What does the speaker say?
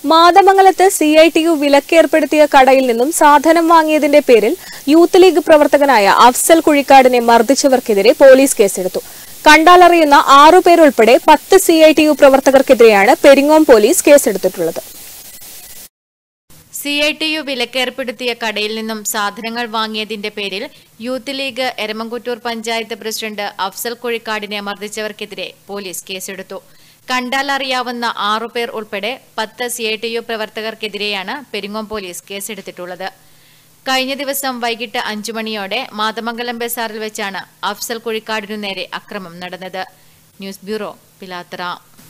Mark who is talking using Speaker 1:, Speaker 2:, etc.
Speaker 1: മാതമംഗലത്ത് C I T U വിലക്കേർപ്പെടുത്തിയ കടയിൽ നിന്നും സാധനം വാങ്ങിയതിന്റെ പേരിൽ യൂത്ത് ലീഗ് പ്രവർത്തകനായ അഫ്സൽ കുഴിക്കാടിനെ മർദ്ദിച്ചവർക്കെതിരെ പോലീസ് കേസെടുത്തു കണ്ടാലറിയുന്ന ആറുപേരുൾപ്പെടെ പത്ത് സി ഐ ടി യു പ്രവർത്തകർക്കെതിരെയാണ് പെരിങ്ങോം പോലീസ് കേസെടുത്തിട്ടുള്ളത്
Speaker 2: സി ഐ ടി യു വിലക്കേർപ്പെടുത്തിയ കടയിൽ നിന്നും സാധനങ്ങൾ വാങ്ങിയതിന്റെ പേരിൽ youth league Eramamkuttur panchayat president Afsal കുഴിക്കാടിനെ മർദ്ദിച്ചവർക്കെതിരെ പോലീസ് കേസെടുത്തു കണ്ടാൽ അറിയാവുന്ന ആറുപേർ ഉൾപ്പെടെ പത്ത് സി ഐ ടി യു പ്രവർത്തകർക്കെതിരെയാണ് പെരിങ്ങോം പോലീസ് കേസെടുത്തിട്ടുള്ളത് കഴിഞ്ഞ ദിവസം വൈകിട്ട് അഞ്ചു മണിയോടെ മാതമംഗലം ബസാറിൽ വെച്ചാണ് അഫ്സൽ കുഴിക്കാടിനു നേരെ അക്രമം നടന്നത് ന്യൂസ് ബ്യൂറോ പിലാത്തറ